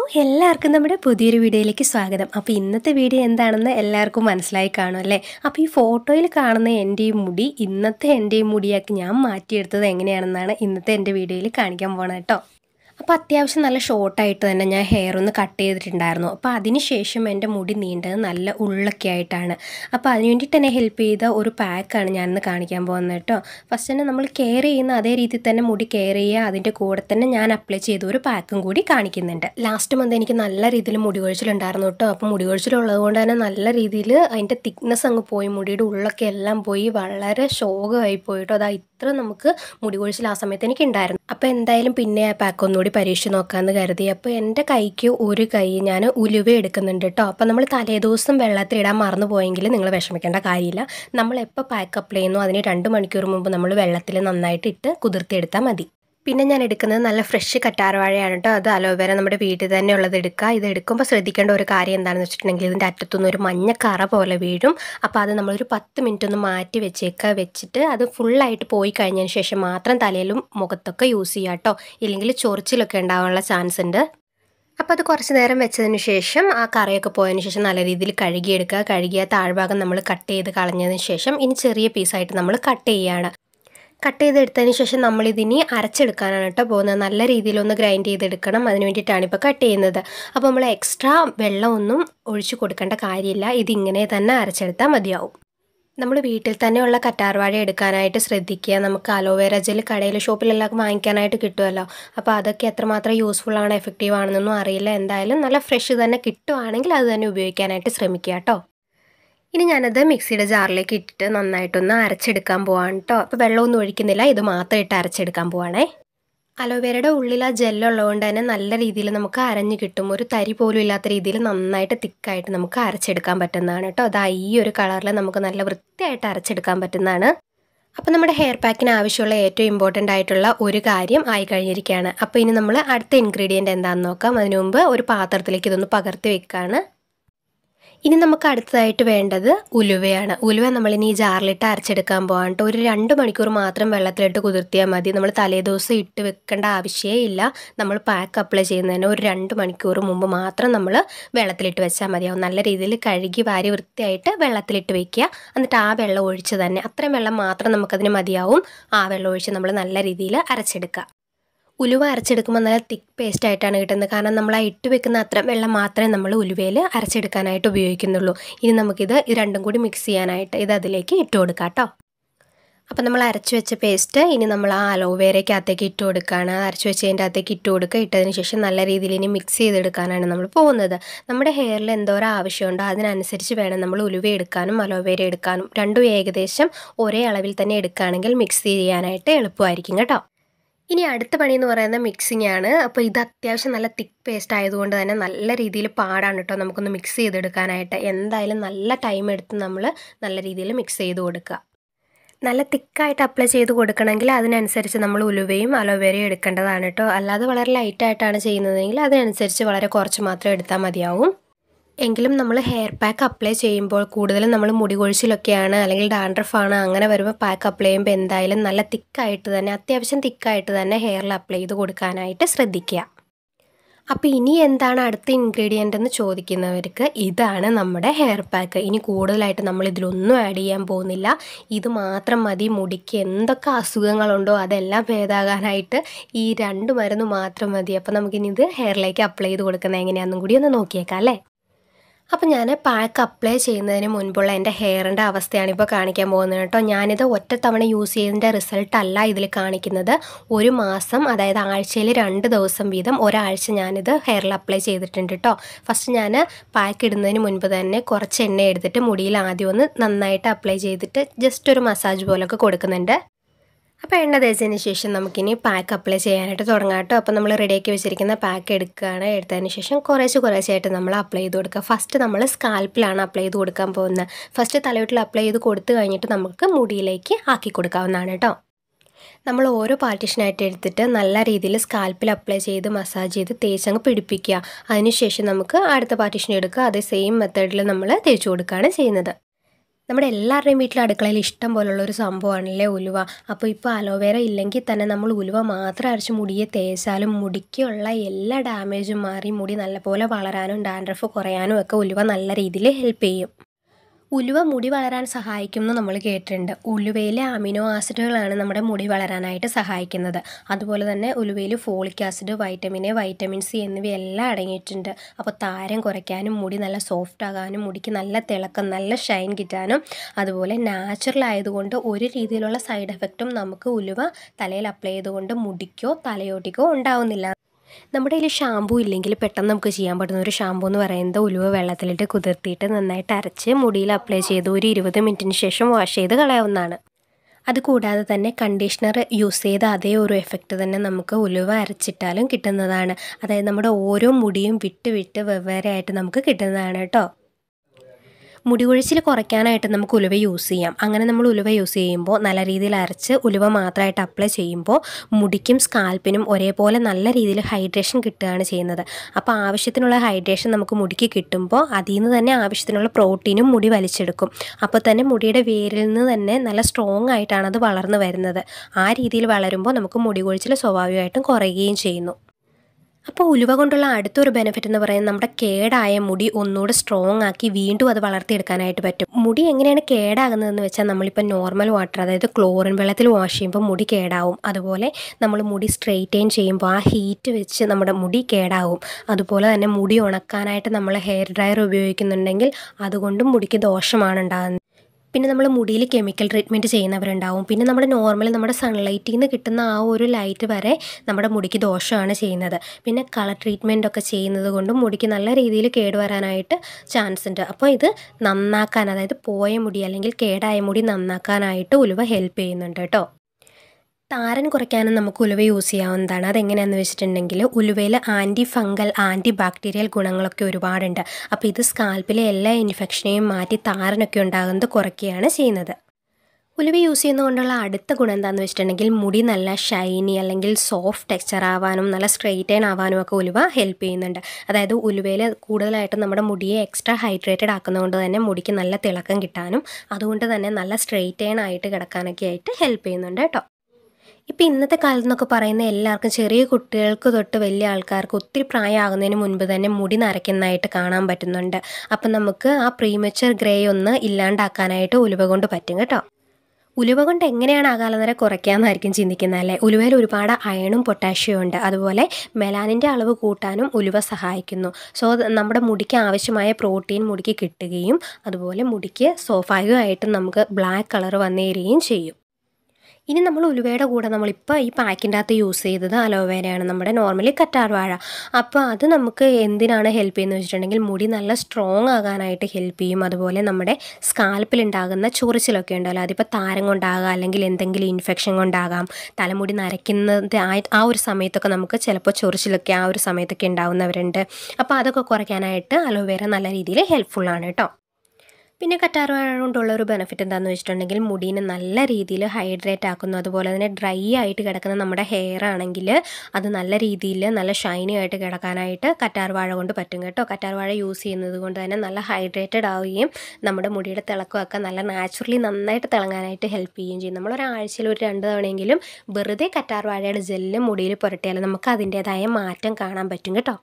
എല്ലാവർക്കും നമ്മുടെ പുതിയൊരു വീഡിയോയിലേക്ക് സ്വാഗതം അപ്പോൾ ഇന്നത്തെ വീഡിയോ എന്താണെന്ന് എല്ലാവർക്കും മനസ്സിലായി കാണും അല്ലേ അപ്പോൾ ഈ ഫോട്ടോയിൽ കാണുന്ന എൻ്റെ ഈ മുടി ഇന്നത്തെ എൻ്റെ ഈ മുടിയാക്കി ഞാൻ മാറ്റിയെടുത്തത് എങ്ങനെയാണെന്നാണ് ഇന്നത്തെ എൻ്റെ വീഡിയോയിൽ കാണിക്കാൻ പോണത് കേട്ടോ അപ്പോൾ അത്യാവശ്യം നല്ല ഷോർട്ടായിട്ട് തന്നെ ഞാൻ ഹെയർ ഒന്ന് കട്ട് ചെയ്തിട്ടുണ്ടായിരുന്നു അപ്പോൾ അതിന് ശേഷം എൻ്റെ മുടി നീണ്ടത് നല്ല ഉള്ളൊക്കെ ആയിട്ടാണ് അപ്പോൾ അതിന് വേണ്ടിയിട്ട് എന്നെ ഹെൽപ്പ് ചെയ്ത ഒരു പാക്കാണ് ഞാനിന്ന് കാണിക്കാൻ പോകുന്നത് കേട്ടോ ഫസ്റ്റ് തന്നെ നമ്മൾ കെയർ ചെയ്യുന്ന അതേ രീതിയിൽ തന്നെ മുടി കെയർ ചെയ്യുക അതിൻ്റെ കൂടെ തന്നെ ഞാൻ അപ്ലൈ ചെയ്ത ഒരു പാക്കും കൂടി കാണിക്കുന്നുണ്ട് ലാസ്റ്റ് മന്ത് എനിക്ക് നല്ല രീതിയിൽ മുടി കൊഴിച്ചിലുണ്ടായിരുന്നു കേട്ടോ അപ്പോൾ മുടി കൊഴിച്ചിലുള്ളത് കൊണ്ട് തന്നെ നല്ല രീതിയിൽ അതിൻ്റെ തിക്നെസ് അങ്ങ് പോയി മുടിയുടെ ഉള്ളൊക്കെ എല്ലാം പോയി വളരെ ശോകമായി പോയിട്ടോ അതാ ഇത്ര നമുക്ക് മുടി കൊഴിച്ചിൽ ആ സമയത്ത് എനിക്ക് ഉണ്ടായിരുന്നു അപ്പോൾ എന്തായാലും പിന്നെ ആ പാക്ക് ഒന്നുകൂടി പരീക്ഷിച്ച് നോക്കാമെന്ന് കരുതി അപ്പോൾ എൻ്റെ കൈക്ക് ഒരു കൈ ഞാൻ ഉലുവ എടുക്കുന്നുണ്ട് കേട്ടോ അപ്പോൾ നമ്മൾ തലേദിവസം വെള്ളത്തിലിടാൻ മറന്നു പോയെങ്കിൽ നിങ്ങൾ വിഷമിക്കേണ്ട കാര്യമില്ല നമ്മൾ എപ്പോൾ പാക്ക് അപ്ലൈ ചെയ്യുന്നു അതിന് രണ്ട് മണിക്കൂർ മുമ്പ് നമ്മൾ വെള്ളത്തിൽ നന്നായിട്ട് ഇട്ട് കുതിർത്തിയെടുത്താൽ മതി പിന്നെ ഞാൻ എടുക്കുന്നത് നല്ല ഫ്രഷ് കറ്റാർവാഴയാണ് കേട്ടോ അത് അലോവേര നമ്മുടെ വീട്ടിൽ തന്നെ ഉള്ളത് എടുക്കുക ഇത് എടുക്കുമ്പോൾ ശ്രദ്ധിക്കേണ്ട ഒരു കാര്യം എന്താണെന്ന് വെച്ചിട്ടുണ്ടെങ്കിൽ ഇതിൻ്റെ അറ്റത്തുനിന്ന് ഒരു മഞ്ഞ കറ പോലെ വീഴും അപ്പോൾ അത് നമ്മളൊരു പത്ത് മിനിറ്റ് ഒന്ന് മാറ്റി വെച്ചേക്കുക വെച്ചിട്ട് അത് ഫുള്ളായിട്ട് പോയി കഴിഞ്ഞതിന് ശേഷം മാത്രം തലയിലും മുഖത്തൊക്കെ യൂസ് ചെയ്യുക കേട്ടോ ഇല്ലെങ്കിൽ ചൊറിച്ചിലൊക്കെ ഉണ്ടാകാനുള്ള ചാൻസ് ഉണ്ട് അപ്പോൾ അത് കുറച്ച് നേരം വെച്ചതിന് ശേഷം ആ കറിയൊക്കെ പോയതിന് ശേഷം നല്ല രീതിയിൽ കഴുകിയെടുക്കുക കഴുകിയ താഴ്ഭാഗം നമ്മൾ കട്ട് ചെയ്ത് കളഞ്ഞതിന് ശേഷം ഇനി ചെറിയ പീസായിട്ട് നമ്മൾ കട്ട് ചെയ്യുകയാണ് കട്ട് ചെയ്തെടുത്തതിന് ശേഷം നമ്മളിതിനി അരച്ചെടുക്കാനാണ് കേട്ടോ പോകുന്നത് നല്ല രീതിയിലൊന്ന് ഗ്രൈൻഡ് ചെയ്തെടുക്കണം അതിന് വേണ്ടിയിട്ടാണ് ഇപ്പോൾ കട്ട് ചെയ്യുന്നത് അപ്പോൾ നമ്മൾ എക്സ്ട്രാ വെള്ളമൊന്നും ഒഴിച്ചു കൊടുക്കേണ്ട കാര്യമില്ല ഇതിങ്ങനെ തന്നെ അരച്ചെടുത്താൽ മതിയാവും നമ്മൾ വീട്ടിൽ തന്നെയുള്ള കറ്റാർവാഴ എടുക്കാനായിട്ട് ശ്രദ്ധിക്കുക നമുക്ക് അലോവേര ജെൽ കടയിൽ ഷോപ്പിലെല്ലാം വാങ്ങിക്കാനായിട്ട് കിട്ടുമല്ലോ അപ്പോൾ അതൊക്കെ എത്രമാത്രം യൂസ്ഫുൾ ആണ് എഫക്റ്റീവ് ആണെന്നൊന്നും അറിയില്ല എന്തായാലും നല്ല ഫ്രഷ് തന്നെ കിട്ടുവാണെങ്കിൽ അത് തന്നെ ഉപയോഗിക്കാനായിട്ട് ശ്രമിക്കുക കേട്ടോ ഇനി ഞാനത് മിക്സിയുടെ ജാറിലേക്ക് ഇട്ടിട്ട് നന്നായിട്ടൊന്ന് അരച്ചെടുക്കാൻ പോവാണ് കേട്ടോ അപ്പോൾ വെള്ളമൊന്നും ഒഴിക്കുന്നില്ല ഇത് മാത്രം ഇട്ട് അരച്ചെടുക്കാൻ പോവാണേ അലോവേരയുടെ ഉള്ളിൽ ആ ജെല്ലുള്ളതുകൊണ്ട് തന്നെ നല്ല രീതിയിൽ നമുക്ക് അരഞ്ഞു കിട്ടും ഒരു തരി പോലും ഇല്ലാത്ത രീതിയിൽ നന്നായിട്ട് തിക്കായിട്ട് നമുക്ക് അരച്ചെടുക്കാൻ പറ്റുന്നതാണ് കേട്ടോ അതാ ഈ ഒരു കളറിൽ നമുക്ക് നല്ല വൃത്തിയായിട്ട് അരച്ചെടുക്കാൻ പറ്റുന്നതാണ് അപ്പോൾ നമ്മുടെ ഹെയർ പാക്കിന് ആവശ്യമുള്ള ഏറ്റവും ഇമ്പോർട്ടൻ്റ് ആയിട്ടുള്ള ഒരു കാര്യം ആയി കഴിഞ്ഞിരിക്കുകയാണ് അപ്പോൾ ഇനി നമ്മൾ അടുത്ത ഇൻഗ്രീഡിയൻറ്റ് എന്താണെന്ന് നോക്കാം അതിനു മുമ്പ് ഒരു പാത്രത്തിലേക്ക് ഇതൊന്ന് പകർത്തി വെക്കുകയാണ് ഇനി നമുക്ക് അടുത്തതായിട്ട് വേണ്ടത് ഉലുവയാണ് ഉലുവ നമ്മളിനി ഈ ജാറിലിട്ട് അരച്ചെടുക്കാൻ പോകാൻ കേട്ടോ ഒരു രണ്ട് മണിക്കൂർ മാത്രം വെള്ളത്തിലിട്ട് കുതിർത്തിയാൽ മതി നമ്മൾ തലേദിവസം ഇട്ട് വെക്കേണ്ട ആവശ്യമേ ഇല്ല നമ്മൾ പാക്ക് അപ്ലൈ ചെയ്യുന്നതിന് ഒരു രണ്ട് മണിക്കൂർ മുമ്പ് മാത്രം നമ്മൾ വെള്ളത്തിലിട്ട് വെച്ചാൽ മതിയാവും നല്ല രീതിയിൽ കഴുകി വാരി വൃത്തിയായിട്ട് വെള്ളത്തിലിട്ട് വെക്കുക എന്നിട്ട് ആ വെള്ളം ഒഴിച്ച് തന്നെ അത്രയും വെള്ളം മാത്രം നമുക്കതിന് മതിയാവും ആ വെള്ളം ഒഴിച്ച് നമ്മൾ നല്ല രീതിയിൽ അരച്ചെടുക്കുക ഉലുവ അരച്ചെടുക്കുമ്പോൾ നല്ല തിക്ക് പേസ്റ്റ് ആയിട്ടാണ് കിട്ടുന്നത് കാരണം നമ്മൾ ആ ഇട്ട് വെക്കുന്ന അത്ര വെള്ളം മാത്രമേ നമ്മൾ ഉലുവയിൽ അരച്ചെടുക്കാനായിട്ട് ഉപയോഗിക്കുന്നുള്ളൂ ഇനി നമുക്കിത് ഇത് രണ്ടും കൂടി മിക്സ് ചെയ്യാനായിട്ട് ഇത് അതിലേക്ക് ഇട്ട് കൊടുക്കാം കേട്ടോ അപ്പോൾ നമ്മൾ അരച്ച് വെച്ച പേസ്റ്റ് ഇനി നമ്മൾ ആ അലോവേരയ്ക്കകത്തേക്ക് ഇട്ട് കൊടുക്കുകയാണ് അരച്ച് വെച്ചതിൻ്റെ അകത്തേക്ക് ഇട്ട് കൊടുക്കുക ഇട്ടതിന് ശേഷം നല്ല രീതിയിൽ ഇനി മിക്സ് ചെയ്തെടുക്കാനാണ് നമ്മൾ പോകുന്നത് നമ്മുടെ ഹെയറിൽ എന്തോരം ആവശ്യമുണ്ടോ അതിനനുസരിച്ച് വേണം നമ്മൾ ഉലുവ എടുക്കാനും അലോവേര എടുക്കാനും രണ്ടും ഏകദേശം ഒരേ അളവിൽ തന്നെ എടുക്കുകയാണെങ്കിൽ മിക്സ് ചെയ്യാനായിട്ട് എളുപ്പമായിരിക്കും കേട്ടോ ഇനി അടുത്ത പണി എന്ന് പറയുന്നത് മിക്സിംഗ് ആണ് അപ്പോൾ ഇത് അത്യാവശ്യം നല്ല തിക്ക് പേസ്റ്റ് ആയതുകൊണ്ട് തന്നെ നല്ല രീതിയിൽ പാടാണ് കേട്ടോ നമുക്കൊന്ന് മിക്സ് ചെയ്തെടുക്കാനായിട്ട് എന്തായാലും നല്ല ടൈം എടുത്ത് നമ്മൾ നല്ല രീതിയിൽ മിക്സ് ചെയ്ത് കൊടുക്കുക നല്ല തിക്കായിട്ട് അപ്ലൈ ചെയ്ത് കൊടുക്കണമെങ്കിൽ അതിനനുസരിച്ച് നമ്മൾ ഉലുവയും അലോവേരയും എടുക്കേണ്ടതാണ് കേട്ടോ അല്ലാതെ വളരെ ലൈറ്റായിട്ടാണ് ചെയ്യുന്നതെങ്കിൽ അതിനനുസരിച്ച് വളരെ കുറച്ച് മാത്രം എടുത്താൽ മതിയാവും എങ്കിലും നമ്മൾ ഹെയർ പാക്ക് അപ്ലൈ ചെയ്യുമ്പോൾ കൂടുതലും നമ്മൾ മുടി കൊഴിച്ചിലൊക്കെയാണ് അല്ലെങ്കിൽ ഡാൻഡ്രഫാണ് അങ്ങനെ വരുമ്പോൾ പാക്ക് അപ്ലൈ ചെയ്യുമ്പോൾ എന്തായാലും നല്ല തിക്കായിട്ട് തന്നെ അത്യാവശ്യം തിക്കായിട്ട് തന്നെ ഹെയറിൽ അപ്ലൈ ചെയ്ത് കൊടുക്കാനായിട്ട് ശ്രദ്ധിക്കുക അപ്പോൾ ഇനി എന്താണ് അടുത്ത ഇൻഗ്രീഡിയൻ്റ് എന്ന് ചോദിക്കുന്നവർക്ക് ഇതാണ് നമ്മുടെ ഹെയർ പാക്ക് ഇനി കൂടുതലായിട്ട് നമ്മൾ ഇതിലൊന്നും ആഡ് ചെയ്യാൻ പോകുന്നില്ല ഇത് മാത്രം മതി മുടിക്ക് എന്തൊക്കെ അസുഖങ്ങളുണ്ടോ അതെല്ലാം ഭേദാകാനായിട്ട് ഈ രണ്ട് മരുന്ന് മാത്രം മതി അപ്പോൾ നമുക്കിനി ഇത് ഹെയറിലേക്ക് അപ്ലൈ ചെയ്ത് കൊടുക്കുന്നത് എങ്ങനെയാണെന്നും കൂടി ഒന്ന് നോക്കിയേക്കാം അല്ലേ അപ്പോൾ ഞാൻ പാക്ക് അപ്ലൈ ചെയ്യുന്നതിന് മുൻപുള്ള എൻ്റെ ഹെയറിൻ്റെ അവസ്ഥയാണ് ഇപ്പോൾ കാണിക്കാൻ പോകുന്നത് കേട്ടോ ഞാനിത് ഒറ്റത്തവണ യൂസ് ചെയ്തതിൻ്റെ റിസൾട്ട് അല്ല ഇതിൽ കാണിക്കുന്നത് ഒരു മാസം അതായത് ആഴ്ചയിൽ രണ്ട് ദിവസം വീതം ഒരാഴ്ച ഞാനിത് ഹെയറിൽ അപ്ലൈ ചെയ്തിട്ടുണ്ട് കേട്ടോ ഫസ്റ്റ് ഞാൻ പാക്ക് ഇടുന്നതിന് മുൻപ് തന്നെ കുറച്ച് എണ്ണ എടുത്തിട്ട് മുടിയിൽ ആദ്യം ഒന്ന് നന്നായിട്ട് അപ്ലൈ ചെയ്തിട്ട് ജസ്റ്റ് ഒരു മസാജ് പോലൊക്കെ കൊടുക്കുന്നുണ്ട് അപ്പോൾ എണ്ണ തേച്ചതിന് ശേഷം നമുക്കിനി പാക്ക് അപ്ലൈ ചെയ്യാനായിട്ട് തുടങ്ങാം കേട്ടോ അപ്പോൾ നമ്മൾ റെഡിയാക്കി വെച്ചിരിക്കുന്ന പാക്ക് എടുക്കുകയാണ് എടുത്തതിന് ശേഷം കുറേശ്ശെ കുറേശ്ശായിട്ട് നമ്മൾ അപ്ലൈ ചെയ്ത് കൊടുക്കുക ഫസ്റ്റ് നമ്മൾ സ്കാൽപ്പിലാണ് അപ്ലൈ ചെയ്ത് കൊടുക്കാൻ പോകുന്നത് ഫസ്റ്റ് തലയോട്ടിൽ അപ്ലൈ ചെയ്ത് കൊടുത്തു കഴിഞ്ഞിട്ട് നമുക്ക് മുടിയിലേക്ക് ആക്കി കൊടുക്കാവുന്നതാണ് കേട്ടോ നമ്മൾ ഓരോ പാർട്ടീഷനായിട്ട് എടുത്തിട്ട് നല്ല രീതിയിൽ സ്കാൽപ്പിൽ അപ്ലൈ ചെയ്ത് മസാജ് ചെയ്ത് തേച്ചങ്ങ് പിടിപ്പിക്കുക അതിനുശേഷം നമുക്ക് അടുത്ത പാർട്ടീഷൻ എടുക്കുക അതേ സെയിം മെത്തേഡിൽ നമ്മൾ തേച്ച് കൊടുക്കുകയാണ് ചെയ്യുന്നത് നമ്മുടെ എല്ലാവരുടെയും വീട്ടിൽ അടുക്കളയിൽ ഇഷ്ടം പോലുള്ള ഒരു സംഭവമാണല്ലേ ഉലുവ അപ്പോൾ ഇപ്പോൾ അലോവേര ഇല്ലെങ്കിൽ തന്നെ നമ്മൾ ഉലുവ മാത്രം അരച്ച് മുടിയെ തേച്ചാലും മുടിക്കുള്ള എല്ലാ ഡാമേജും മാറി മുടി നല്ലപോലെ വളരാനും ഡാൻഡ്രഫ് കുറയാനും ഒക്കെ ഉലുവ നല്ല രീതിയിൽ ഹെൽപ്പ് ചെയ്യും ഉലുവ മുടി വളരാൻ സഹായിക്കും എന്ന് നമ്മൾ കേട്ടിട്ടുണ്ട് ഉലുവയിലെ അമിനോ ആസിഡുകളാണ് നമ്മുടെ മുടി വളരാനായിട്ട് സഹായിക്കുന്നത് അതുപോലെ തന്നെ ഉലുവയിൽ folic acid vitamin A vitamin C എന്നിവയെല്ലാം അടങ്ങിയിട്ടുണ്ട് അപ്പോൾ താരം കുറയ്ക്കാനും മുടി നല്ല സോഫ്റ്റ് ആകാനും മുടിക്ക് നല്ല തിളക്കം നല്ല ഷൈൻ കിട്ടാനും അതുപോലെ നാച്ചുറൽ ആയതുകൊണ്ട് ഒരു രീതിയിലുള്ള സൈഡ് എഫക്റ്റും നമുക്ക് ഉലുവ തലയിൽ അപ്ലൈ ചെയ്തുകൊണ്ട് മുടിക്കോ തലയോട്ടിക്കോ ഉണ്ടാവുന്നില്ല നമ്മുടെ കയ്യിൽ ഷാമ്പൂ ഇല്ലെങ്കിൽ പെട്ടെന്ന് നമുക്ക് ചെയ്യാൻ പറ്റുന്ന ഒരു ഷാമ്പൂ എന്ന് പറയുന്നത് ഉലുവ വെള്ളത്തിലിട്ട് കുതിർത്തിയിട്ട് നന്നായിട്ട് അരച്ച് മുടിയിൽ അപ്ലൈ ചെയ്ത് ഒരു ഇരുപത് മിനിറ്റിന് ശേഷം വാഷ് ചെയ്ത് കളയാവുന്നതാണ് അതുകൂടാതെ തന്നെ കണ്ടീഷണർ യൂസ് ചെയ്ത അതേ ഒരു എഫക്റ്റ് തന്നെ നമുക്ക് ഉലുവ അരച്ചിട്ടാലും കിട്ടുന്നതാണ് അതായത് നമ്മുടെ ഓരോ മുടിയും വിട്ട് വിട്ട് വെവ്വേറെ ആയിട്ട് നമുക്ക് കിട്ടുന്നതാണ് കേട്ടോ മുടി കൊഴിച്ചിൽ കുറയ്ക്കാനായിട്ട് നമുക്ക് ഉലുവ യൂസ് ചെയ്യാം അങ്ങനെ നമ്മൾ ഉലുവ യൂസ് ചെയ്യുമ്പോൾ നല്ല രീതിയിൽ അരച്ച് ഉലുവ മാത്രമായിട്ട് അപ്ലൈ ചെയ്യുമ്പോൾ മുടിക്കും സ്കാൽപ്പിനും ഒരേപോലെ നല്ല രീതിയിൽ ഹൈഡ്രേഷൻ കിട്ടുകയാണ് ചെയ്യുന്നത് അപ്പോൾ ആവശ്യത്തിനുള്ള ഹൈഡ്രേഷൻ നമുക്ക് മുടിക്ക് കിട്ടുമ്പോൾ അതിൽ നിന്ന് തന്നെ ആവശ്യത്തിനുള്ള പ്രോട്ടീനും മുടി വലിച്ചെടുക്കും അപ്പോൾ തന്നെ മുടിയുടെ വേരിൽ നിന്ന് തന്നെ നല്ല സ്ട്രോങ് ആയിട്ടാണ് അത് വളർന്നു വരുന്നത് ആ രീതിയിൽ വളരുമ്പോൾ നമുക്ക് മുടി കൊഴിച്ചിൽ സ്വാഭാവികമായിട്ടും കുറയുകയും ചെയ്യുന്നു അപ്പോൾ ഉലുവ കൊണ്ടുള്ള അടുത്തൊരു ബെനിഫിറ്റ് എന്ന് പറയുന്നത് നമ്മുടെ കേടായ മുടി ഒന്നുകൂടെ സ്ട്രോങ് ആക്കി വീണ്ടും അത് വളർത്തിയെടുക്കാനായിട്ട് പറ്റും മുടി എങ്ങനെയാണ് കേടാകുന്നതെന്ന് വെച്ചാൽ നമ്മളിപ്പോൾ നോർമൽ വാട്ടർ അതായത് ക്ലോറിൻ വെള്ളത്തിൽ വാഷ് ചെയ്യുമ്പോൾ മുടി കേടാവും അതുപോലെ നമ്മൾ മുടി സ്ട്രെയിറ്റെയിൻ ചെയ്യുമ്പോൾ ആ ഹീറ്റ് വെച്ച് നമ്മുടെ മുടി കേടാവും അതുപോലെ തന്നെ മുടി ഉണക്കാനായിട്ട് നമ്മൾ ഹെയർ ഡ്രയർ ഉപയോഗിക്കുന്നുണ്ടെങ്കിൽ അതുകൊണ്ടും മുടിക്ക് ദോഷമാണ് ഉണ്ടാകുന്നത് പിന്നെ നമ്മൾ മുടിയിൽ കെമിക്കൽ ട്രീറ്റ്മെൻറ്റ് ചെയ്യുന്നവരുണ്ടാവും പിന്നെ നമ്മുടെ നോർമൽ നമ്മുടെ സൺലൈറ്റിൽ നിന്ന് കിട്ടുന്ന ആ ഒരു ലൈറ്റ് വരെ നമ്മുടെ മുടിക്ക് ദോഷമാണ് ചെയ്യുന്നത് പിന്നെ കളർ ട്രീറ്റ്മെൻ്റ് ഒക്കെ ചെയ്യുന്നത് കൊണ്ടും മുടിക്ക് നല്ല രീതിയിൽ കേടുവരാനായിട്ട് ചാൻസ് ഉണ്ട് അപ്പോൾ ഇത് നന്നാക്കാൻ അതായത് പോയ മുടി അല്ലെങ്കിൽ കേടായ മുടി നന്നാക്കാനായിട്ട് ഉലുവ ഹെൽപ്പ് ചെയ്യുന്നുണ്ട് കേട്ടോ താരൻ കുറയ്ക്കാനും നമുക്ക് ഉലുവ യൂസ് ചെയ്യാവുന്നതാണ് അതെങ്ങനെയാണെന്ന് വെച്ചിട്ടുണ്ടെങ്കിൽ ഉലുവയിൽ ആൻറ്റി ഫംഗൽ ആൻറ്റി ബാക്ടീരിയൽ ഗുണങ്ങളൊക്കെ ഒരുപാടുണ്ട് അപ്പോൾ ഇത് സ്കാൽപ്പിലെ എല്ലാ ഇൻഫെക്ഷനെയും മാറ്റി താരനൊക്കെ ഉണ്ടാകുന്നത് കുറയ്ക്കുകയാണ് ചെയ്യുന്നത് ഉലുവ യൂസ് ചെയ്യുന്നതുകൊണ്ടുള്ള അടുത്ത ഗുണം എന്താണെന്ന് വെച്ചിട്ടുണ്ടെങ്കിൽ മുടി നല്ല ഷൈനി അല്ലെങ്കിൽ സോഫ്റ്റ് ടെക്സ്ചർ ആവാനും നല്ല സ്ട്രെയിറ്റൈൻ ആവാനും ഒക്കെ ഉലുവ ഹെൽപ്പ് ചെയ്യുന്നുണ്ട് അതായത് ഉലുവയിൽ കൂടുതലായിട്ടും നമ്മുടെ മുടിയെ എക്സ്ട്രാ ഹൈഡ്രേറ്റഡ് ആക്കുന്നതുകൊണ്ട് തന്നെ മുടിക്ക് നല്ല തിളക്കം കിട്ടാനും അതുകൊണ്ട് തന്നെ നല്ല സ്ട്രെയിറ്റൈൻ ആയിട്ട് കിടക്കാനൊക്കെ ആയിട്ട് ഹെൽപ്പ് ചെയ്യുന്നുണ്ട് കേട്ടോ ഇപ്പം ഇന്നത്തെ കാലത്ത് എന്നൊക്കെ പറയുന്ന എല്ലാവർക്കും ചെറിയ കുട്ടികൾക്ക് തൊട്ട് വലിയ ആൾക്കാർക്ക് ഒത്തിരി പ്രായമാകുന്നതിന് മുൻപ് തന്നെ മുടി നരയ്ക്കുന്നതായിട്ട് കാണാൻ പറ്റുന്നുണ്ട് അപ്പം നമുക്ക് ആ പ്രീമച്ചർ ഗ്രേ ഒന്ന് ഇല്ലാണ്ടാക്കാനായിട്ട് ഉലുവ കൊണ്ട് പറ്റും കേട്ടോ ഉലുവ കൊണ്ട് എങ്ങനെയാണ് അകാലനര കുറയ്ക്കാമെന്നായിരിക്കും ചിന്തിക്കുന്നത് അല്ലേ ഉലുവയിൽ ഒരുപാട് അയണും പൊട്ടാഷ്യവും ഉണ്ട് അതുപോലെ മെലാനിൻ്റെ അളവ് കൂട്ടാനും ഉലുവ സഹായിക്കുന്നു സോ നമ്മുടെ മുടിക്ക് ആവശ്യമായ പ്രോട്ടീൻ മുടിക്ക് കിട്ടുകയും അതുപോലെ മുടിക്ക് സ്വാഭാവികമായിട്ടും നമുക്ക് ബ്ലാക്ക് കളർ വന്നേരുകയും ചെയ്യും ഇനി നമ്മൾ ഉലുവയുടെ കൂടെ നമ്മളിപ്പോൾ ഈ പാക്കിൻ്റെ അകത്ത് യൂസ് ചെയ്തത് അലോവേരയാണ് നമ്മുടെ നോർമലി കറ്റാർ വാഴ അപ്പോൾ അത് നമുക്ക് എന്തിനാണ് ഹെൽപ്പ് ചെയ്യുന്നത് വെച്ചിട്ടുണ്ടെങ്കിൽ മുടി നല്ല സ്ട്രോങ് ആകാനായിട്ട് ഹെൽപ്പ് ചെയ്യും അതുപോലെ നമ്മുടെ സ്കാൽപ്പിൽ ഉണ്ടാകുന്ന ചൊറിച്ചിലൊക്കെ ഉണ്ടല്ലോ അതിപ്പോൾ താരം കൊണ്ടാകാം അല്ലെങ്കിൽ എന്തെങ്കിലും ഇൻഫെക്ഷൻ കൊണ്ടാകാം തലമുടി നരയ്ക്കുന്നത് ആ ഒരു സമയത്തൊക്കെ നമുക്ക് ചിലപ്പോൾ ചൊറിച്ചിലൊക്കെ ആ ഒരു സമയത്തൊക്കെ ഉണ്ടാകുന്നവരുണ്ട് അപ്പോൾ അതൊക്കെ കുറയ്ക്കാനായിട്ട് അലോവേര നല്ല രീതിയിൽ ഹെൽപ്ഫുള്ളാണ് കേട്ടോ പിന്നെ കറ്റാർവാഴ കൊണ്ടുള്ള ഒരു ബെനിഫിറ്റ് എന്താണെന്ന് വെച്ചിട്ടുണ്ടെങ്കിൽ മുടീനെ നല്ല രീതിയിൽ ഹൈഡ്രേറ്റ് ആക്കുന്നു അതുപോലെ തന്നെ ഡ്രൈ ആയിട്ട് കിടക്കുന്ന നമ്മുടെ ഹെയർ ആണെങ്കിൽ അത് നല്ല രീതിയിൽ നല്ല ഷൈനി ആയിട്ട് കിടക്കാനായിട്ട് കറ്റാർവാഴ കൊണ്ട് പറ്റും കേട്ടോ കറ്റാർവാഴ യൂസ് ചെയ്യുന്നത് കൊണ്ട് തന്നെ നല്ല ഹൈഡ്രേറ്റഡ് ആവുകയും നമ്മുടെ മുടിയുടെ തിളക്കമൊക്കെ നല്ല നാച്ചുറലി നന്നായിട്ട് തിളങ്ങാനായിട്ട് ഹെൽപ്പ് ചെയ്യുകയും ചെയ്യും നമ്മൾ ഒരാഴ്ചയിൽ ഒരു രണ്ട് തവണയെങ്കിലും വെറുതെ കറ്റാർവാഴയുടെ ജെല്ല് മുടിയിൽ പുരട്ടിയാൽ നമുക്ക് അതിൻ്റേതായ മാറ്റം കാണാൻ പറ്റും കേട്ടോ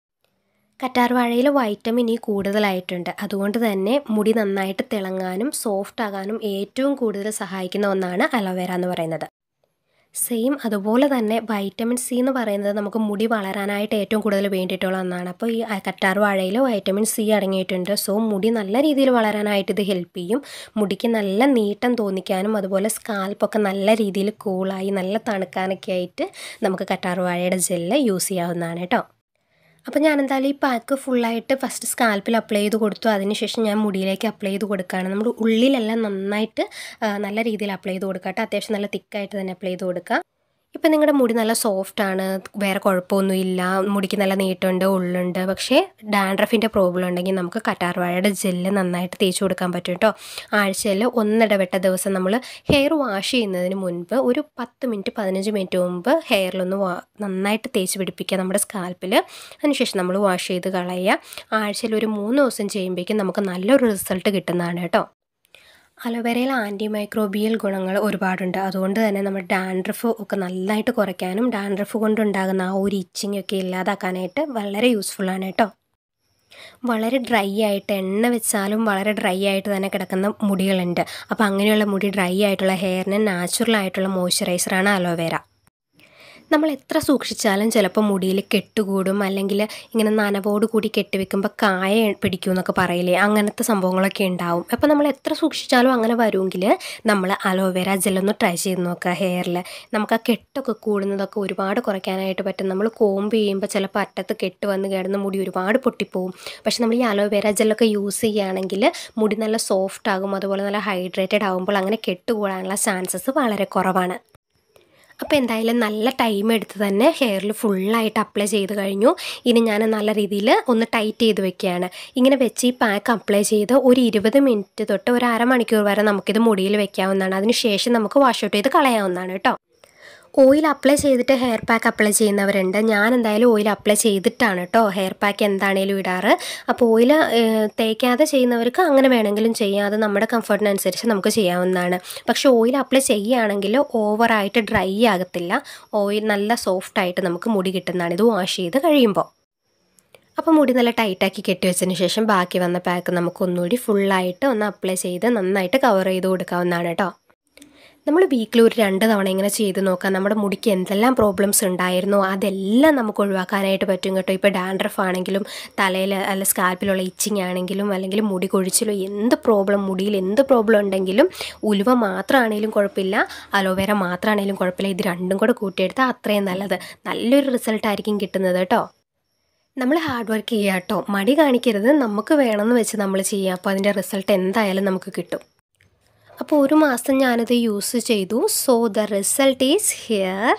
കറ്റാർവാഴയിൽ വൈറ്റമിൻ ഇ കൂടുതലായിട്ടുണ്ട് അതുകൊണ്ട് തന്നെ മുടി നന്നായിട്ട് തിളങ്ങാനും സോഫ്റ്റ് ആകാനും ഏറ്റവും കൂടുതൽ സഹായിക്കുന്ന ഒന്നാണ് അലോവേര എന്ന് പറയുന്നത് സെയിം അതുപോലെ തന്നെ വൈറ്റമിൻ സി എന്ന് പറയുന്നത് നമുക്ക് മുടി വളരാനായിട്ട് ഏറ്റവും കൂടുതൽ വേണ്ടിയിട്ടുള്ള ഒന്നാണ് അപ്പോൾ ഈ കറ്റാർ വാഴയിൽ വൈറ്റമിൻ സി അടങ്ങിയിട്ടുണ്ട് സോ മുടി നല്ല രീതിയിൽ വളരാനായിട്ട് ഇത് ഹെൽപ്പ് ചെയ്യും മുടിക്ക് നല്ല നീട്ടം തോന്നിക്കാനും അതുപോലെ സ്കാൽപ്പൊക്കെ നല്ല രീതിയിൽ കൂളായി നല്ല തണുക്കാനൊക്കെ ആയിട്ട് നമുക്ക് കറ്റാർ വാഴയുടെ ജെല്ല് യൂസ് ചെയ്യാവുന്നതാണ് കേട്ടോ അപ്പോൾ ഞാൻ എന്തായാലും ഈ പാക്ക് ഫുള്ളായിട്ട് ഫസ്റ്റ് സ്കാൽപ്പിൽ അപ്ലൈ ചെയ്ത് കൊടുത്തു അതിനുശേഷം ഞാൻ മുടിയിലേക്ക് അപ്ലൈ ചെയ്ത് കൊടുക്കുകയാണ് നമ്മൾ ഉള്ളിലെല്ലാം നന്നായിട്ട് നല്ല രീതിയിൽ അപ്ലൈ ചെയ്ത് കൊടുക്കുക കേട്ടോ അത്യാവശ്യം നല്ല തിക്കായിട്ട് തന്നെ അപ്ലൈ ചെയ്ത് കൊടുക്കുക ഇപ്പം നിങ്ങളുടെ മുടി നല്ല സോഫ്റ്റ് ആണ് വേറെ കുഴപ്പമൊന്നുമില്ല മുടിക്ക് നല്ല നീട്ടമുണ്ട് ഉള്ളുണ്ട് പക്ഷേ ഡാൻഡ്രഫിൻ്റെ പ്രോബ്ലം ഉണ്ടെങ്കിൽ നമുക്ക് കറ്റാർവാഴയുടെ ജെല്ല് നന്നായിട്ട് തേച്ച് കൊടുക്കാൻ പറ്റും കേട്ടോ ആഴ്ചയിൽ ഒന്നിടവിട്ട ദിവസം നമ്മൾ ഹെയർ വാഷ് ചെയ്യുന്നതിന് മുൻപ് ഒരു പത്ത് മിനിറ്റ് പതിനഞ്ച് മിനിറ്റ് മുമ്പ് ഹെയറിലൊന്ന് വാ നന്നായിട്ട് തേച്ച് പിടിപ്പിക്കുക നമ്മുടെ സ്കാൽപ്പിൽ അതിനുശേഷം നമ്മൾ വാഷ് ചെയ്ത് കളയുക ആഴ്ചയിൽ ഒരു മൂന്ന് ദിവസം ചെയ്യുമ്പോഴേക്കും നമുക്ക് നല്ലൊരു റിസൾട്ട് കിട്ടുന്നതാണ് കേട്ടോ അലോവേരയിൽ ആൻറ്റി മൈക്രോബിയൽ ഗുണങ്ങൾ ഒരുപാടുണ്ട് അതുകൊണ്ട് തന്നെ നമ്മുടെ ഡാൻഡ്രഫ് ഒക്കെ നല്ലതായിട്ട് കുറയ്ക്കാനും ഡാൻഡ്രഫ് കൊണ്ടുണ്ടാകുന്ന ആ ഒരു ഇച്ചിങ് ഒക്കെ ഇല്ലാതാക്കാനായിട്ട് വളരെ യൂസ്ഫുള്ളാണ് കേട്ടോ വളരെ ഡ്രൈ ആയിട്ട് എണ്ണ വെച്ചാലും വളരെ ഡ്രൈ ആയിട്ട് തന്നെ കിടക്കുന്ന മുടികളുണ്ട് അപ്പോൾ അങ്ങനെയുള്ള മുടി ഡ്രൈ ആയിട്ടുള്ള ഹെയറിന് നാച്ചുറൽ ആയിട്ടുള്ള മോയ്സ്ചറൈസറാണ് അലോവേര നമ്മൾ എത്ര സൂക്ഷിച്ചാലും ചിലപ്പോൾ മുടിയിൽ കെട്ടുകൂടും അല്ലെങ്കിൽ ഇങ്ങനെ നനവോട് കൂടി കെട്ടിവെക്കുമ്പോൾ കായ പിടിക്കും എന്നൊക്കെ പറയില്ലേ അങ്ങനത്തെ സംഭവങ്ങളൊക്കെ ഉണ്ടാവും അപ്പോൾ നമ്മൾ എത്ര സൂക്ഷിച്ചാലും അങ്ങനെ വരുമെങ്കിൽ നമ്മൾ അലോവേര ജെല്ലൊന്ന് ട്രൈ ചെയ്ത് നോക്കുക ഹെയറിൽ നമുക്ക് ആ കെട്ടൊക്കെ കൂടുന്നതൊക്കെ ഒരുപാട് കുറയ്ക്കാനായിട്ട് പറ്റും നമ്മൾ കോമ്പ് ചെയ്യുമ്പോൾ ചിലപ്പോൾ അറ്റത്ത് കെട്ട് വന്ന് കിടന്ന് മുടി ഒരുപാട് പൊട്ടിപ്പോവും പക്ഷെ നമ്മൾ ഈ അലോവേര ജെല്ലൊക്കെ യൂസ് ചെയ്യുകയാണെങ്കിൽ മുടി നല്ല സോഫ്റ്റ് ആകും അതുപോലെ നല്ല ഹൈഡ്രേറ്റഡ് ആകുമ്പോൾ അങ്ങനെ കെട്ടുകൂടാനുള്ള ചാൻസസ് വളരെ കുറവാണ് അപ്പോൾ എന്തായാലും നല്ല ടൈം എടുത്ത് തന്നെ ഹെയറിൽ ഫുള്ളായിട്ട് അപ്ലൈ ചെയ്ത് കഴിഞ്ഞു ഇനി ഞാൻ നല്ല രീതിയിൽ ഒന്ന് ടൈറ്റ് ചെയ്ത് വെക്കുകയാണ് ഇങ്ങനെ വെച്ച് ഈ പാക്ക് അപ്ലൈ ചെയ്ത് ഒരു ഇരുപത് മിനിറ്റ് തൊട്ട് ഒരു അരമണിക്കൂർ വരെ നമുക്കിത് മുടിയിൽ വെക്കാവുന്നതാണ് അതിന് ശേഷം നമുക്ക് വാഷ് ഔട്ട് ചെയ്ത് കളയാവുന്നതാണ് കേട്ടോ ഓയിൽ അപ്ലൈ ചെയ്തിട്ട് ഹെയർ പാക്ക് അപ്ലൈ ചെയ്യുന്നവരുണ്ട് ഞാൻ എന്തായാലും ഓയിൽ അപ്ലൈ ചെയ്തിട്ടാണ് കേട്ടോ ഹെയർ പാക്ക് എന്താണേലും ഇടാറ് അപ്പോൾ ഓയിൽ തേക്കാതെ ചെയ്യുന്നവർക്ക് അങ്ങനെ വേണമെങ്കിലും ചെയ്യാം അത് നമ്മുടെ കംഫർട്ടിനനുസരിച്ച് നമുക്ക് ചെയ്യാവുന്നതാണ് പക്ഷേ ഓയിൽ അപ്ലൈ ചെയ്യുകയാണെങ്കിൽ ഓവറായിട്ട് ഡ്രൈ ആകത്തില്ല ഓയിൽ നല്ല സോഫ്റ്റ് ആയിട്ട് നമുക്ക് മുടി കിട്ടുന്നതാണ് ഇത് വാഷ് ചെയ്ത് കഴിയുമ്പോൾ അപ്പോൾ മുടി നല്ല ടൈറ്റാക്കി കെട്ടി വെച്ചതിന് ശേഷം ബാക്കി വന്ന പാക്ക് നമുക്ക് ഒന്നുകൂടി ഫുള്ളായിട്ട് ഒന്ന് അപ്ലൈ ചെയ്ത് നന്നായിട്ട് കവർ ചെയ്ത് കൊടുക്കാവുന്നതാണ് കേട്ടോ നമ്മൾ വീക്കിൽ ഒരു രണ്ട് തവണ ഇങ്ങനെ ചെയ്ത് നോക്കാം നമ്മുടെ മുടിക്ക് എന്തെല്ലാം പ്രോബ്ലംസ് ഉണ്ടായിരുന്നോ അതെല്ലാം നമുക്ക് ഒഴിവാക്കാനായിട്ട് പറ്റും കേട്ടോ ഇപ്പോൾ ഡാൻഡ്രഫ് ആണെങ്കിലും തലയിൽ അല്ല സ്കാൽപ്പിലുള്ള ഇച്ചിങ് ആണെങ്കിലും അല്ലെങ്കിൽ മുടി കൊഴിച്ചിലോ എന്ത് പ്രോബ്ലം മുടിയിൽ എന്ത് പ്രോബ്ലം ഉണ്ടെങ്കിലും ഉലുവ മാത്രമാണെങ്കിലും കുഴപ്പമില്ല അലോവേര മാത്രമാണെങ്കിലും കുഴപ്പമില്ല ഇത് രണ്ടും കൂടെ കൂട്ടിയെടുത്താൽ അത്രയും നല്ലത് നല്ലൊരു റിസൾട്ടായിരിക്കും കിട്ടുന്നത് കേട്ടോ നമ്മൾ ഹാർഡ് വർക്ക് ചെയ്യുക കേട്ടോ മടി കാണിക്കരുത് നമുക്ക് വേണമെന്ന് വെച്ച് നമ്മൾ ചെയ്യുക അപ്പോൾ അതിൻ്റെ റിസൾട്ട് എന്തായാലും നമുക്ക് കിട്ടും അപ്പോൾ ഒരു മാസം ഞാനത് യൂസ് ചെയ്തു so the result is here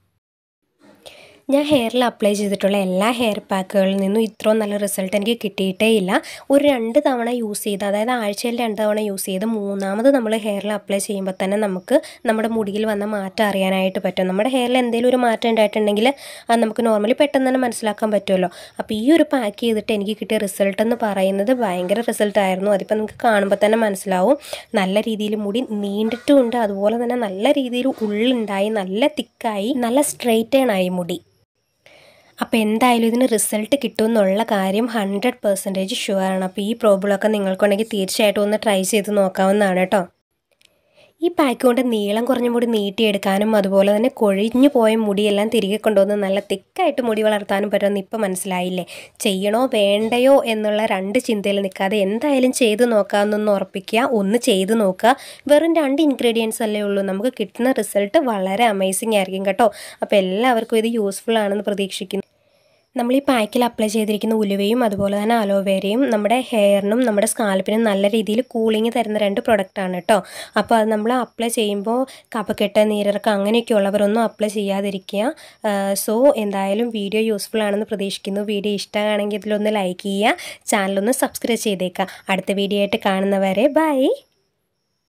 ഞാൻ ഹെയറിൽ അപ്ലൈ ചെയ്തിട്ടുള്ള എല്ലാ ഹെയർ പാക്കുകളിൽ നിന്നും ഇത്രയും നല്ല റിസൾട്ട് എനിക്ക് കിട്ടിയിട്ടേ ഇല്ല ഒരു രണ്ട് തവണ യൂസ് ചെയ്ത് അതായത് ആഴ്ചയിൽ രണ്ട് തവണ യൂസ് ചെയ്ത് മൂന്നാമത് നമ്മൾ ഹെയറിൽ അപ്ലൈ ചെയ്യുമ്പോൾ തന്നെ നമുക്ക് നമ്മുടെ മുടിയിൽ വന്ന മാറ്റം അറിയാനായിട്ട് പറ്റും നമ്മുടെ ഹെയറിൽ എന്തെങ്കിലും ഒരു മാറ്റം ഉണ്ടായിട്ടുണ്ടെങ്കിൽ അത് നമുക്ക് നോർമലി പെട്ടെന്ന് തന്നെ മനസ്സിലാക്കാൻ പറ്റുമല്ലോ അപ്പോൾ ഈ ഒരു പാക്ക് ചെയ്തിട്ട് എനിക്ക് കിട്ടിയ റിസൾട്ട് എന്ന് പറയുന്നത് ഭയങ്കര റിസൾട്ട് ആയിരുന്നു അതിപ്പോൾ നിങ്ങൾക്ക് കാണുമ്പോൾ തന്നെ മനസ്സിലാവും നല്ല രീതിയിൽ മുടി നീണ്ടിട്ടുമുണ്ട് അതുപോലെ തന്നെ നല്ല രീതിയിൽ ഉള്ളുണ്ടായി നല്ല തിക്കായി നല്ല സ്ട്രെയിറ്റേൺ ആയി മുടി അപ്പോൾ എന്തായാലും ഇതിന് റിസൾട്ട് കിട്ടുമെന്നുള്ള കാര്യം ഹൺഡ്രഡ് പെർസെൻറ്റേജ് ഷുവറാണ് അപ്പോൾ ഈ പ്രോബ്ലമൊക്കെ നിങ്ങൾക്കുണ്ടെങ്കിൽ തീർച്ചയായിട്ടും ഒന്ന് ട്രൈ ചെയ്ത് നോക്കാവുന്നതാണ് കേട്ടോ ഈ പാക്ക് കൊണ്ട് നീളം കുറഞ്ഞ മുടി നീട്ടിയെടുക്കാനും അതുപോലെ തന്നെ കൊഴിഞ്ഞു പോയ മുടിയെല്ലാം തിരികെ കൊണ്ടുവന്ന് നല്ല തിക്കായിട്ട് മുടി വളർത്താനും പറ്റുമെന്ന് ഇപ്പം മനസ്സിലായില്ലേ ചെയ്യണോ വേണ്ടയോ എന്നുള്ള രണ്ട് ചിന്തയിൽ നിൽക്കാതെ എന്തായാലും ചെയ്ത് നോക്കാമെന്നൊന്ന് ഉറപ്പിക്കുക ഒന്ന് ചെയ്ത് നോക്കുക വെറും രണ്ട് ഇൻഗ്രീഡിയൻസ് അല്ലേ ഉള്ളൂ നമുക്ക് കിട്ടുന്ന റിസൾട്ട് വളരെ അമേസിങ് ആയിരിക്കും കേട്ടോ അപ്പോൾ എല്ലാവർക്കും ഇത് യൂസ്ഫുൾ ആണെന്ന് പ്രതീക്ഷിക്കുന്നു നമ്മൾ ഈ പാക്കിൽ അപ്ലൈ ചെയ്തിരിക്കുന്ന ഉലുവയും അതുപോലെ തന്നെ അലോവേരയും നമ്മുടെ ഹെയറിനും നമ്മുടെ സ്കാൽപ്പിനും നല്ല രീതിയിൽ കൂളിങ് തരുന്ന രണ്ട് പ്രൊഡക്റ്റാണ് കേട്ടോ അപ്പോൾ അത് നമ്മൾ അപ്ലൈ ചെയ്യുമ്പോൾ കപക്കെട്ട് നീരിറക്കം അങ്ങനെയൊക്കെ ഉള്ളവരൊന്നും അപ്ലൈ ചെയ്യാതിരിക്കുക സോ എന്തായാലും വീഡിയോ യൂസ്ഫുൾ ആണെന്ന് പ്രതീക്ഷിക്കുന്നു വീഡിയോ ഇഷ്ടമാണെങ്കിൽ ഇതിലൊന്ന് ലൈക്ക് ചെയ്യുക ചാനലൊന്ന് സബ്സ്ക്രൈബ് ചെയ്തേക്കുക അടുത്ത വീഡിയോ ആയിട്ട് കാണുന്നവരെ ബൈ